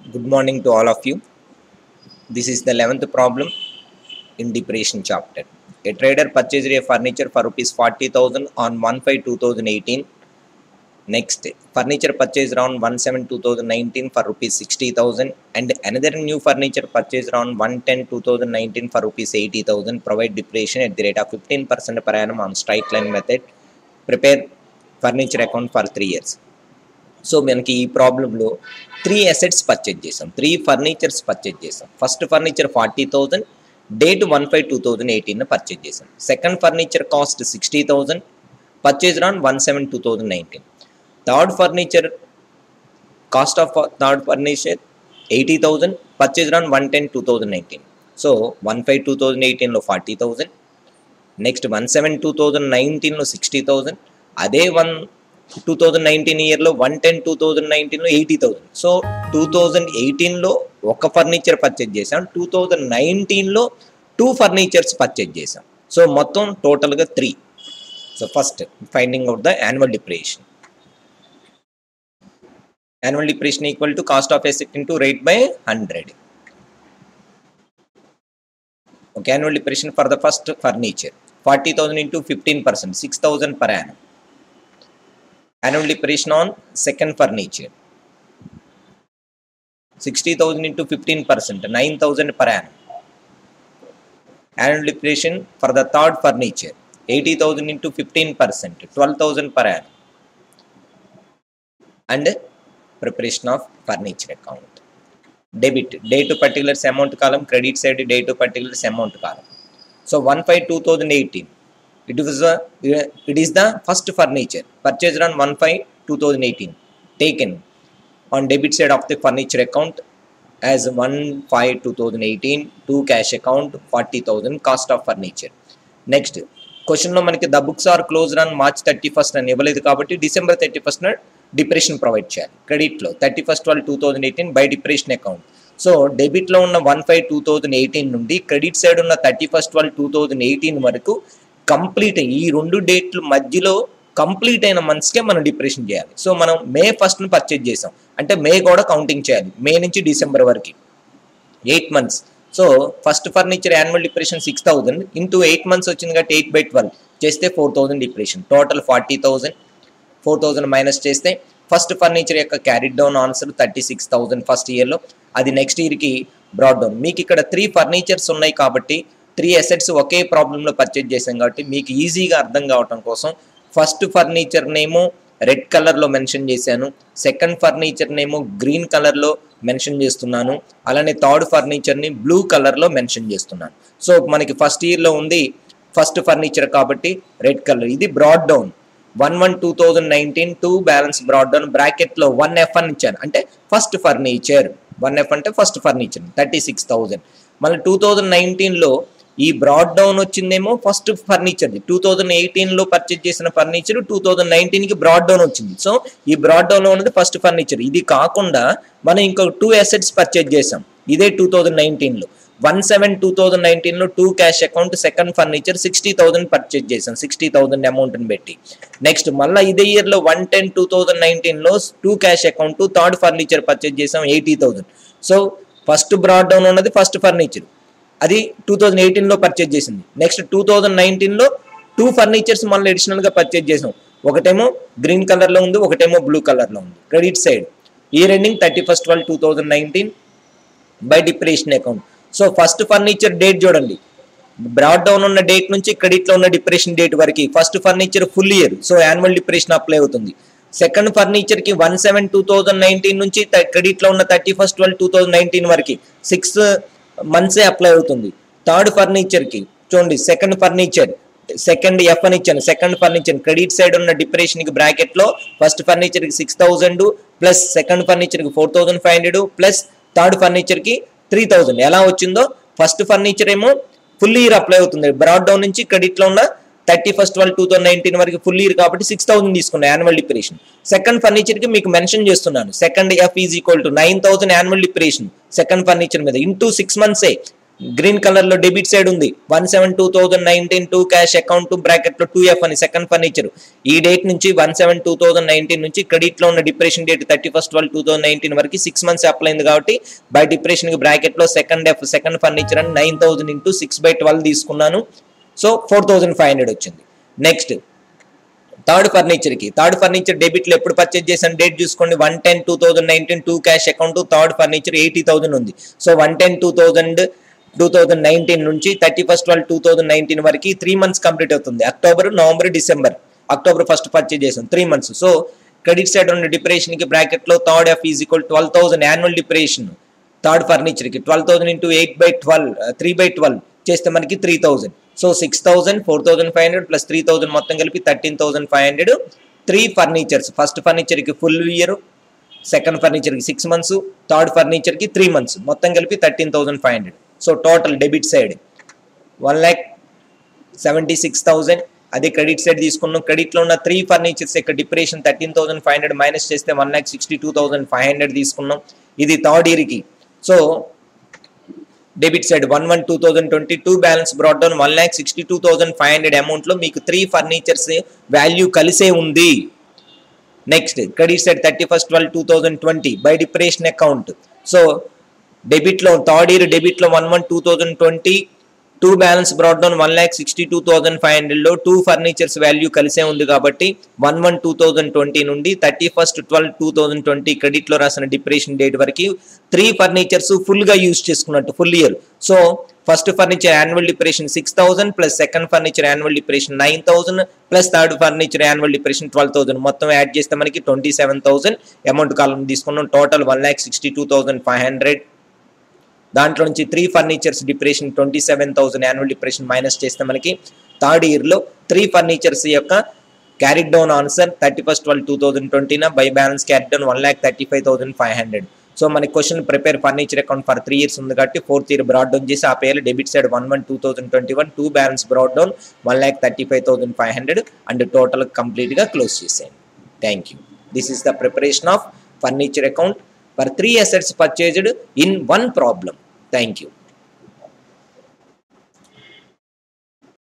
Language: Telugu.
Good morning to all of you. This is the 11th problem in depreciation chapter. A trader purchased a furniture for rupees 40,000 on 1 5 2018. Next, furniture purchased around 1 7 2019 for rupees 60,000 and another new furniture purchased around 1 10 2019 for rupees 80,000. Provide depreciation at the rate of 15% per annum on straight line method. Prepare furniture account for 3 years. So మనకి ఈ ప్రాబ్లంలో త్రీ అసెట్స్ పర్చేజ్ చేసాం త్రీ ఫర్నిచర్స్ పర్చేజ్ చేసాం first furniture forty thousand date one five two thousand eighteen purchase చేసాం second furniture cost sixty thousand purchase రాన్ one seven two thousand nineteen third furniture cost of third furniture eighty thousand purchase రాన్ one ten two thousand nineteen so one five two thousand ఎయిటీన్లో forty thousand next one seven two thousand నైన్టీన్లో సిక్స్టీ థౌజండ్ అదే వన్ టూ థౌజండ్ నైన్టీన్ ఇయర్లో వన్ టెన్ టూ థౌజండ్ నైన్టీన్లో eighty thousand so two thousand ఎయిటీన్లో ఒక ఫర్నిచర్ పర్చేజ్ చేసాం టూ థౌజండ్ నైన్టీన్లో టూ ఫర్నిచర్స్ పర్చేజ్ చేసాం సో మొత్తం టోటల్గా three so first finding out the annual depreciation annual depreciation equal to cost of asset into rate by hundred okay annual depreciation for the first furniture forty thousand into fifteen percent six thousand per annum annual depreciation on second furniture 60000 into 15 percent 9000 per annum annual depreciation for the third furniture 80000 into 15 percent 12000 per annum and preparation of furniture account debit day to particulars amount column credit side day to particulars amount column so 1 5 2018 it was a, it is the first furniture purchased on 1 5 2018 taken on debit side of the furniture account as 1 5 2018 to cash account 40000 cost of furniture next క్వశ్చన్లో మనకి the books are closed on March thirty first అని ఇవ్వలేదు కాబట్టి December thirty first depreciation provide చేయాలి క్రెడిట్లో thirty first twelve two thousand eighteen by depreciation account so డెబిట్లో ఉన్న one five two thousand eighteen నుండి క్రెడిట్ సైడ్ ఉన్న thirty first twelve two thousand eighteen వరకు కంప్లీట్ ఈ రెండు డేట్ల మధ్యలో కంప్లీట్ అయిన మంత్స్కే మనం డిప్రెషన్ చేయాలి సో మనం మే ఫస్ట్ని పర్చేజ్ చేసాం అంటే మే కూడా కౌంటింగ్ చేయాలి మే నుంచి డిసెంబర్ వరకు eight months so first furniture annual depreciation six thousand into eight months వచ్చింది కాబట్టి ఎయిట్ బై ట్వెల్వ్ చేస్తే four thousand depreciation total forty thousand four thousand minus చేస్తే ఫస్ట్ ఫర్నిచర్ యొక్క carried down answer thirty six thousand first ఇయర్లో అది నెక్స్ట్ ఇయర్కి బ్రాడ్ డౌన్ మీకు ఇక్కడ త్రీ ఫర్నిచర్స్ ఉన్నాయి కాబట్టి త్రీ అసెట్స్ ఒకే ప్రాబ్లంలో పర్చేజ్ చేసాం కాబట్టి మీకు ఈజీగా అర్థం కావటం కోసం ఫస్ట్ ఫర్నిచర్ నేమో రెడ్ కలర్లో మెన్షన్ చేశాను సెకండ్ ఫర్నిచర్ నేమో గ్రీన్ కలర్లో మెన్షన్ చేస్తున్నాను అలానే థర్డ్ ఫర్నిచర్ని బ్లూ కలర్లో మెన్షన్ చేస్తున్నాను సో మనకి ఫస్ట్ ఇయర్లో ఉంది ఫస్ట్ ఫర్నిచర్ కాబట్టి రెడ్ కలర్ ఇది brought down one one two thousand nineteen two balance brought down బ్రాకెట్లో వన్ ఎఫ్ అని ఇచ్చాను అంటే ఫస్ట్ ఫర్నిచర్ వన్ ఎఫ్ అంటే first furniture thirty six thousand మళ్ళీ టూ థౌజండ్ నైన్టీన్లో ఈ బ్రాడ్ డౌన్ వచ్చిందేమో ఫస్ట్ ఫర్నిచర్ టూ థౌజండ్ ఎయిటీన్లో పర్చేజ్ చేసిన ఫర్నిచర్ టూ థౌజండ్ నైన్టీన్కి బ్రాడ్ డౌన్ వచ్చింది సో ఈ బ్రాడ్ డౌన్లో ఉన్నది ఫస్ట్ ఫర్నిచర్ ఇది కాకుండా మనం ఇంకొక టూ అసెట్స్ పర్చేజ్ చేసాం ఇదే టూ థౌజండ్ నైన్టీన్లో వన్ సెవెన్ టూ థౌజండ్ నైన్టీన్లో two cash account second furniture sixty thousand purchase చేసాం సిక్స్టీ థౌసండ్ అమౌంట్ని పెట్టి నెక్స్ట్ మళ్ళీ ఇదే ఇయర్లో వన్ టెన్ టూ థౌజండ్ నైన్టీన్లో two cash account third furniture purchase చేసాం eighty thousand so first brought down ఉన్నది ఫస్ట్ ఫర్నిచర్ అది టూ థౌజండ్ ఎయిటీన్లో పర్చేజ్ చేసింది నెక్స్ట్ టూ థౌజండ్ నైన్టీన్లో టూ ఫర్నిచర్స్ మళ్ళీ అడిషనల్గా పర్చేజ్ చేసాం ఒకటేమో గ్రీన్ కలర్లో ఉంది ఒకటేమో బ్లూ కలర్లో ఉంది credit side year ending thirty first twelve two thousand nineteen by depreciation account so first furniture date చూడండి బ్రాడ్ డౌన్ ఉన్న డేట్ నుంచి క్రెడిట్లో ఉన్న డిప్రెషన్ డేట్ వరకు first furniture full year so annual depreciation apply అవుతుంది సెకండ్ ఫర్నిచర్ కి one seven two thousand nineteen నుంచి క్రెడిట్ లో ఉన్న thirty first twelve two thousand nineteen వరకు సిక్స్ మంత్సే అప్లై అవుతుంది థర్డ్ ఫర్నిచర్ కి చూడండి సెకండ్ ఫర్నిచర్ సెకండ్ ఎఫ్ అని ఇచ్చాను సెకండ్ ఫర్నిచర్ క్రెడిట్ సైడ్ ఉన్న డిప్రెషన్ కి బ్రాకెట్ లో ఫస్ట్ ఫర్నిచర్ కి six thousand plus second furniture కి four thousand five hundred plus third furniture కి త్రీ థౌసండ్ ఎలా వచ్చిందో ఫస్ట్ ఫర్నిచర్ ఏమో ఫుల్ ఇయర్ అప్లై అవుతుంది బ్రాడ్ డౌన్ నుంచి క్రెడిట్ లో ఉన్న thirty first twelve two thousand nineteen వరకు ఫుల్ ఇయర్ కాబట్టి సిక్స్ థౌసండ్ తీసుకున్నాను యాన్యువల్ డిప్రెషన్ సెకండ్ ఫర్నిచర్ కి మీకు మెన్షన్ చేస్తున్నాను second F is equal to nine thousand annual depreciation second furniture మీద ఇంటూ సిక్స్ మంత్సే గ్రీన్ కలర్ లో డెబిట్ సైడ్ ఉంది one seven two thousand nineteen two cash account bracket లో టూ ఎఫ్ అని సెకండ్ ఫర్నిచర్ ఈ డేట్ నుంచి one seven two thousand nineteen నుంచి క్రెడిట్ లో ఉన్న depreciation date thirty first twelve two thousand nineteen వరకు సిక్స్ మంత్స్ అప్లై అయింది కాబట్టి బై డిప్రెషన్ కి బ్రాకెట్ లో సెకండ్ ఎఫ్ సెకండ్ ఫర్నిచర్ అని nine thousand into six by twelve తీసుకున్నాను so four thousand five hundred వచ్చింది నెక్స్ట్ థర్డ్ ఫర్నిచర్ కి థర్డ్ ఫర్నిచర్ డెబిట్ లో ఎప్పుడు పర్చేజ్ చేసాను డేట్ చూసుకోండి one ten two thousand nineteen two cash account third furniture eighty thousand ఉంది so one ten two thousand two thousand nineteen నుంచి thirty first twelve two thousand nineteen వరకు త్రీ మంత్స్ కంప్లీట్ అవుతుంది October November December October first purchase చేసాం three months so credit side ఉన్న డిప్రెషన్ కి బ్రాకెట్ లో third F is equal twelve thousand annual depreciation third furniture కి twelve thousand into eight by twelve three by twelve చేస్తే మనకి three thousand so six thousand four thousand five hundred plus three thousand మొత్తం కలిపి thirteen thousand five hundred three furnitures first furniture కి ఫుల్ ఇయర్ సెకండ్ ఫర్నిచర్ కి సిక్స్ మంత్స్ థర్డ్ ఫర్నిచర్ కి త్రీ మంత్స్ మొత్తం కలిపి thirteen thousand five hundred so total debit side one lakh seventy six thousand అదే క్రెడిట్ సైడ్ తీసుకున్నాం క్రెడిట్ లో ఉన్న త్రీ ఫర్నిచర్స్ ఇక్కడ depreciation thirteen thousand five hundred minus చేస్తే one lakh sixty two thousand five hundred తీసుకున్నాం ఇది థర్డ్ ఇయర్ కి so debit side one one two thousand twenty two balance brought down one lakh sixty two thousand five hundred amount లో మీకు త్రీ ఫర్నిచర్స్ వాల్యూ కలిసే ఉంది next credit side thirty first twelve two thousand twenty by depreciation account so debit లో థర్డ్ ఇయర్ డెబిట్ లో one one two thousand twenty two balance brought down one lakh sixty two thousand five hundred లో టూ ఫర్నిచర్స్ వాల్యూ కలిసే ఉంది కాబట్టి one one two thousand twenty నుండి thirty first twelve two thousand twenty credit లో రాసిన డిప్రెషన్ డేట్ వరకు త్రీ ఫర్నిచర్స్ ఫుల్ గా యూజ్ చేసుకున్నట్టు full year so first furniture annual depreciation six thousand plus second furniture annual depreciation nine thousand plus third furniture annual depreciation twelve thousand మొత్తం యాడ్ చేస్తే మనకి ట్వంటీ సెవెన్ థౌసండ్ అమౌంట్ కాలం తీసుకున్నాం total one lakh sixty two thousand five hundred దాంట్లో నుంచి three furnitures depreciation twenty seven thousand annual depreciation minus చేస్తే మనకి థర్డ్ ఇయర్లో త్రీ ఫర్నిచర్స్ యొక్క carried down answer thirty first twelve two thousand twenty by balance carried down one lakh thirty five thousand five hundred so మన question prepare furniture account for three years ఉంది కాబట్టి ఫోర్త్ ఇయర్ బ్రాడ్ డౌన్ చేసి ఆ పేరు debit side one one two thousand twenty one two balance brought down one lakh thirty five thousand five hundred and total కంప్లీట్గా క్లోజ్ చేసేయండి thank you this is the preparation of furniture account for three assets purchased in one problem thank you